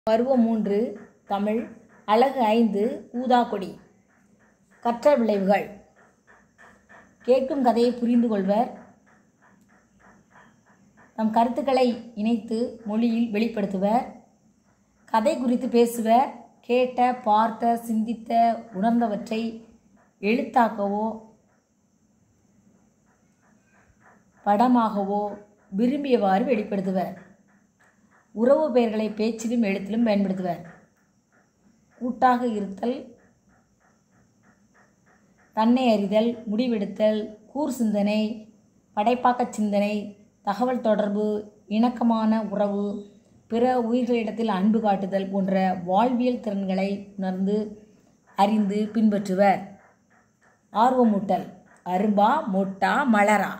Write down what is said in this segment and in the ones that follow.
பருவம் மூன்று தமிழ் அழகு ஐந்து ஊதாக்கொடி கற்ற விளைவுகள் கேட்கும் கதையை புரிந்து கொள்வர் தம் கருத்துக்களை இணைத்து மொழியில் வெளிப்படுத்துவர் கதை குறித்து பேசுவர் கேட்ட பார்த்த சிந்தித்த உணர்ந்தவற்றை எழுத்தாக்கவோ படமாகவோ விரும்பியவாறு வெளிப்படுத்துவர் உறவு பெயர்களை பேச்சிலும் எழுத்திலும் பயன்படுத்துவர் கூட்டாக இருத்தல் தன்னை அறிதல் முடிவெடுத்தல் கூர் சிந்தனை படைப்பாக்கச் சிந்தனை தகவல் தொடர்பு இணக்கமான உறவு பிற உயிர்களிடத்தில் அன்பு காட்டுதல் போன்ற வாழ்வியல் திறன்களை உணர்ந்து அறிந்து பின்பற்றுவர் ஆர்வமூட்டல் அரும்பா மொட்டா மலரா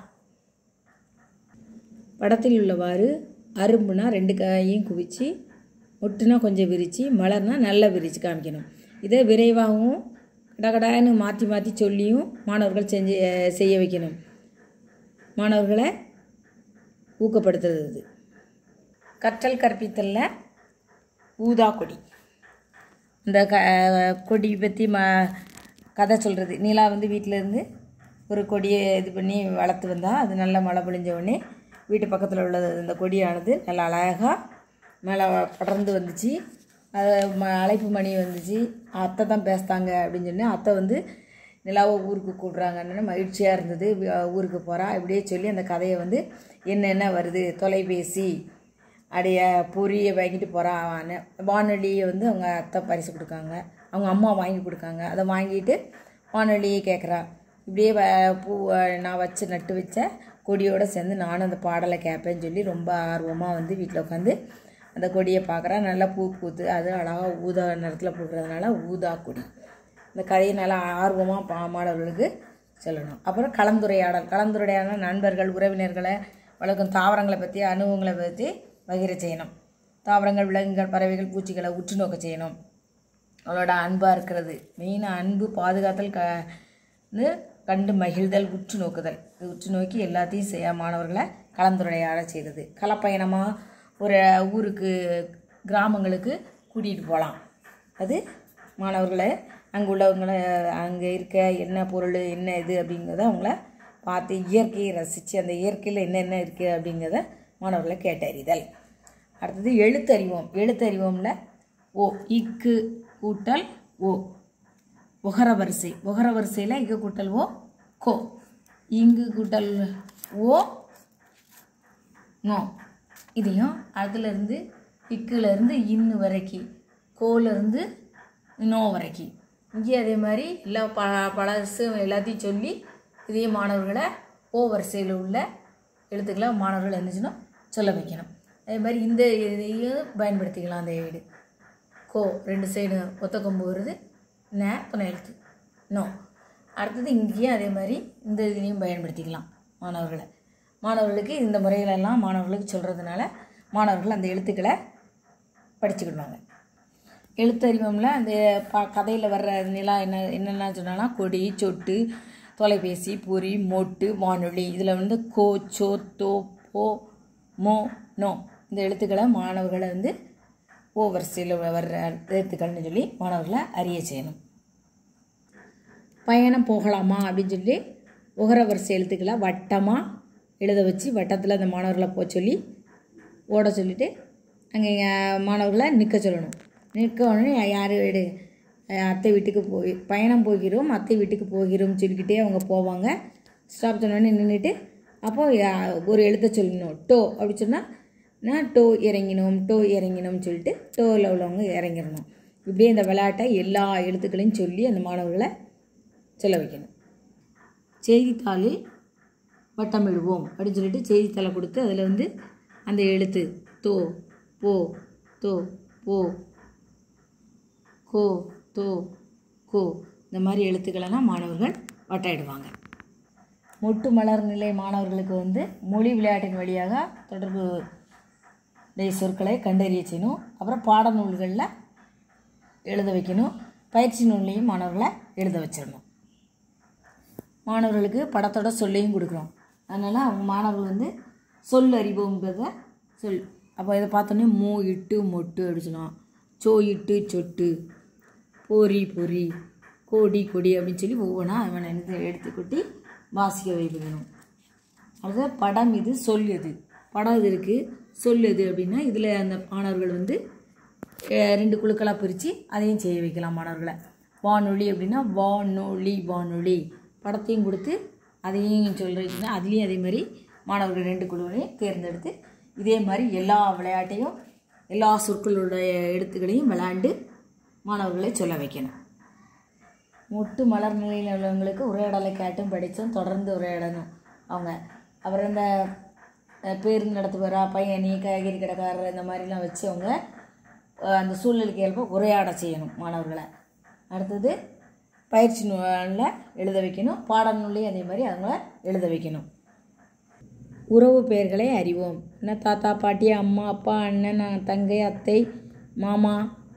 படத்தில் உள்ளவாறு அரும்புனா ரெண்டு கையும் குவிச்சு மொட்டுனா கொஞ்சம் விரித்து மலர்னா நல்லா விரித்து காமிக்கணும் இதை விரைவாகவும் கடகடான்னு மாற்றி மாற்றி சொல்லியும் மாணவர்கள் செஞ்சு செய்ய வைக்கணும் மாணவர்களை ஊக்கப்படுத்துறது கற்றல் கற்பித்தலில் ஊதா கொடி இந்த க கொடி பற்றி ம கதை சொல்கிறது நீலா வந்து வீட்டில் இருந்து ஒரு கொடியை இது பண்ணி வளர்த்து வந்தால் அது நல்லா மழை பொழிஞ்ச உடனே வீட்டு பக்கத்தில் உள்ள இந்த கொடியானது நல்லா அழகாக மேலே படர்ந்து வந்துச்சு அது ம அழைப்பு மணி வந்துச்சு அத்தை தான் பேசுதாங்க அப்படின்னு சொன்னி அத்தை வந்து நிலாவை ஊருக்கு கூப்பிட்றாங்கன்னு மகிழ்ச்சியாக இருந்தது ஊருக்கு போகிறா இப்படியே சொல்லி அந்த கதையை வந்து என்னென்ன வருது தொலைபேசி அடைய பொரியை வாங்கிட்டு போகிறா வானொலியை வந்து அவங்க அத்தை பரிசு கொடுக்காங்க அவங்க அம்மா வாங்கி கொடுக்காங்க அதை வாங்கிட்டு வானொலியை கேட்குறா இப்படியே வ பூ நான் வச்சு நட்டு வச்ச கொடியோடு சேர்ந்து நானும் அந்த பாடலை கேட்பேன்னு சொல்லி ரொம்ப ஆர்வமாக வந்து வீட்டில் உட்காந்து அந்த கொடியை பார்க்குறா நல்லா பூ பூத்து அது அழகாக ஊதா நிறத்தில் பூக்கிறதுனால ஊதா கொடி இந்த கதையை நல்லா ஆர்வமாக பா மாணவர்களுக்கு சொல்லணும் அப்புறம் கலந்துரையாடல் கலந்துரையாடல் நண்பர்கள் உறவினர்களை வளர்க்கும் தாவரங்களை பற்றி அனுபவங்களை பற்றி பகிர செய்யணும் தாவரங்கள் விலங்குகள் பறவைகள் பூச்சிகளை உற்று நோக்க செய்யணும் அவளோட அன்பாக இருக்கிறது மெயினாக அன்பு பாதுகாத்தல் க கண்டு மகிழ்தல் உற்று நோக்குதல் இது உற்று நோக்கி எல்லாத்தையும் செய்ய மாணவர்களை கலந்துரையாட செய்கிறது கலப்பயணமாக ஒரு ஊருக்கு கிராமங்களுக்கு கூட்டிகிட்டு போகலாம் அது மாணவர்களை அங்கே உள்ளவங்களை அங்கே இருக்க என்ன பொருள் என்ன இது அப்படிங்கிறத அவங்கள பார்த்து இயற்கையை ரசித்து அந்த இயற்கையில் என்னென்ன இருக்குது அப்படிங்கிறத மாணவர்களை கேட்டறிதல் அடுத்தது எழுத்தறிவோம் எழுத்தறிவோம்ல ஓ இக்கு கூட்டல் ஓ ஒகர வரிசை ஒகர வரிசையில் இங்கு கூட்டல் ஓ கோ இங்கு கூட்டல் ஓ நோ இதையும் அதுலேருந்து இக்குலேருந்து இன்னு வரைக்கும் கோலேருந்து நோ வரைக்கும் இங்கே அதே மாதிரி எல்லா ப பழசு எல்லாத்தையும் சொல்லி இதையும் மாணவர்களை ஓ வரிசையில் உள்ள எழுத்துக்களை மாணவர்கள் என்ன சொல்ல வைக்கணும் அதே மாதிரி இந்த இதையும் பயன்படுத்திக்கலாம் அந்த ஏடு கோ ரெண்டு சைடு ஒத்த கொம்பு வருது ந துணை எழுத்து நோ அடுத்தது இங்கேயும் அதே மாதிரி இந்த இதுலேயும் பயன்படுத்திக்கலாம் மாணவர்களை மாணவர்களுக்கு இந்த முறைகளெல்லாம் மாணவர்களுக்கு சொல்கிறதுனால மாணவர்கள் அந்த எழுத்துக்களை படிச்சுக்கிடுவாங்க எழுத்தறிவமில் அந்த ப கதையில் வர்ற நிலா என்ன என்னென்ன சொன்னாலாம் கொடி சொட்டு தொலைபேசி பொறி மொட்டு வானொலி இதில் வந்து கோ சோ தோ போ மோ நோ இந்த எழுத்துக்களை மாணவர்களை வந்து ஓ வரிசையில் வர்ற எழுத்துக்கள்னு சொல்லி மாணவர்களை அறிய செய்யணும் பயணம் போகலாமா அப்படின்னு சொல்லி உகர வரிசை எழுத்துக்களை வட்டமாக எழுத வச்சு வட்டத்தில் அந்த மாணவர்களை போக சொல்லி ஓட சொல்லிவிட்டு அங்கே மாணவர்களை நிற்க சொல்லணும் நிற்க உடனே யார் வீடு அத்தை வீட்டுக்கு போய் பயணம் போகிறோம் அத்தை வீட்டுக்கு போகிறோம் சொல்லிக்கிட்டே அவங்க போவாங்க ஸ்டாப் சொன்னோடனே நின்றுட்டு அப்போ ஒரு எழுத்த சொல்லணும் டோ அப்படி சொன்னால் நான் டோ இறங்கினோம் டோ இறங்கினோம்னு சொல்லிட்டு டோவில் உள்ளவங்க இறங்கிடணும் இப்படியே இந்த விளையாட்டை எல்லா எழுத்துக்களையும் சொல்லி அந்த மாணவர்களை சொல்ல வைக்கணும் செய்தித்தாளில் வட்டமிடுவோம் அப்படின்னு சொல்லிட்டு செய்தித்தாளை கொடுத்து அதில் வந்து அந்த எழுத்து தோ போ தோ போ கோ தோ கோ இந்த மாதிரி எழுத்துக்களெல்லாம் மாணவர்கள் வட்டையிடுவாங்க மொட்டு மலர் நிலை மாணவர்களுக்கு வந்து மொழி விளையாட்டின் வழியாக தொடர்பு சொற்களை கண்டறிய செய்யணும் அப்புறம் பாடநூல்களில் எழுத வைக்கணும் பயிற்சி நூல்லையும் மாணவர்களை எழுத வச்சிடணும் மாணவர்களுக்கு படத்தோட சொல்லையும் கொடுக்குறோம் அதனால் அவங்க மாணவர்கள் வந்து சொல் அறிவோங்கிறத சொல் அப்போ இதை பார்த்தோன்னே மூ இட்டு மொட்டு அப்படி சொல்லுவோம் சோயிட்டு சொட்டு பொறி பொறி கொடி கொடி அப்படின்னு சொல்லி ஒவ்வொன்றா அவனை எடுத்து எடுத்து கொட்டி வாசிக்க வைக்கணும் அடுத்தது படம் இது சொல் எது படம் இது இருக்குது சொல் எது அப்படின்னா இதில் அந்த மாணவர்கள் வந்து அஹ், ரெண்டு குழுக்களாக பிரித்து அதையும் செய்ய வைக்கலாம் மாணவர்களை வானொலி அப்படின்னா வானொலி வானொலி படத்தையும் கொடுத்து அதையும் சொல்கிறீங்கன்னா அதுலேயும் அதே மாதிரி மாணவர்கள் ரெண்டு குழுவையும் தேர்ந்தெடுத்து இதே மாதிரி எல்லா விளையாட்டையும் எல்லா சொற்களுடைய எழுத்துக்களையும் விளையாண்டு மாணவர்களை சொல்ல வைக்கணும் மொட்டு மலர் நிலையில் உள்ளவங்களுக்கு உரையாடலை கேட்டும் படித்தும் தொடர்ந்து உரையாடணும் அவங்க அப்புறம் இந்த அஹ், பேருந்து நடத்துவாரா பையன் நீ காய்கறி கடைக்காரர் இந்த மாதிரிலாம் வச்சு அவங்க அஹ், அந்த சூழ்நிலைக்கு ஏற்ப உரையாட செய்யணும் மாணவர்களை அடுத்தது பயிற்சி நூலில் எழுத வைக்கணும் பாடநூல்லையும் அதே மாதிரி அவங்கள எழுத வைக்கணும் உறவு பெயர்களை அறிவோம் என்ன தாத்தா பாட்டி அம்மா அப்பா அண்ணன் அஹ், தங்கை அத்தை மாமா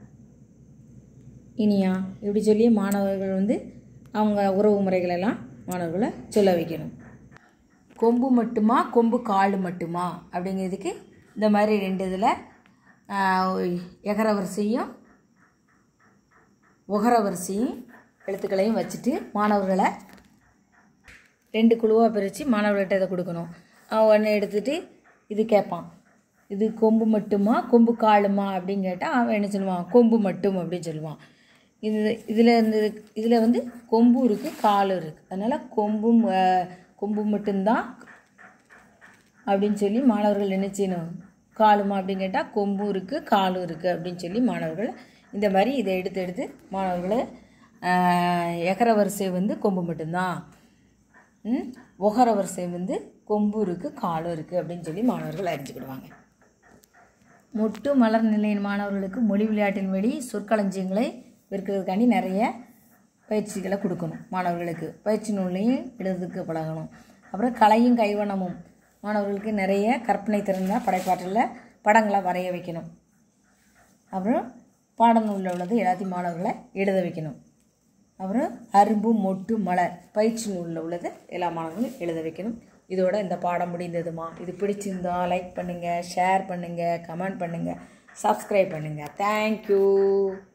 இனியா இப்படி சொல்லி மாணவர்கள் வந்து அவங்க உறவு முறைகளெல்லாம் மாணவர்களை சொல்ல வைக்கணும் கொம்பு மட்டுமா கொம்பு கால் மட்டுமா அப்படிங்கிறதுக்கு இந்த மாதிரி ரெண்டு இதில் எகர வரிசையும் உகர வரிசையும் எழுத்துக்களையும் வச்சுட்டு மாணவர்களை ரெண்டு குழுவாக பிரித்து மாணவர்கள்ட்ட இதை கொடுக்கணும் அவன் ஒன்று எடுத்துகிட்டு இது கேட்பான் இது கொம்பு மட்டுமா கொம்பு காலுமா அப்படின்னு கேட்டால் அவன் என்ன சொல்லுவான் கொம்பு மட்டும் அப்படின்னு சொல்லுவான் இது இதில் இந்த இதில் வந்து கொம்பு இருக்குது காலும் இருக்குது அதனால் கொம்பும் அஹ், கொம்பு மட்டும்தான் அப்படின்னு சொல்லி மாணவர்கள் என்ன செய்யணும் காலுமா அப்படின்னு கேட்டால் கொம்பும் இருக்குது காலும் இருக்குது அப்படின்னு சொல்லி மாணவர்கள் இந்த மாதிரி இதை எடுத்து எடுத்து மாணவர்களை ஆஹ், எகர வரிசை வந்து கொம்பு மட்டும்தான் ம், ஒகர வரிசை வந்து கொம்பு இருக்குது காலும் இருக்குது அப்படின்னு சொல்லி மாணவர்கள் அறிஞ்சுக்கிடுவாங்க மொட்டு மலர் நிலையின் மாணவர்களுக்கு மொழி விளையாட்டின் வழி சொற்களஞ்சியங்களை விற்கிறதுக்காண்டி நிறைய பயிற்சிகளை கொடுக்கணும் மாணவர்களுக்கு பயிற்சி நூலையும் எழுதுறதுக்கு பழகணும் அப்புறம் கலையும் கைவண்ணமும் மாணவர்களுக்கு நிறைய கற்பனை திறந்த படைப்பாற்றலில் படங்களை வரைய வைக்கணும் அப்புறம் பாடநூலில் உள்ளது எல்லாத்தையும் மாணவர்களை எழுத வைக்கணும் அப்புறம் அரும்பு மொட்டு மலர் பயிற்சி நூலில் உள்ளது எல்லா மாணவர்களும் எழுத வைக்கணும் இதோட இந்த பாடம் முடிந்ததுமா இது பிடிச்சிருந்தா லைக் பண்ணுங்கள் ஷேர் பண்ணுங்கள் கமெண்ட் பண்ணுங்கள் சப்ஸ்கிரைப் பண்ணுங்கள் தேங்க்யூ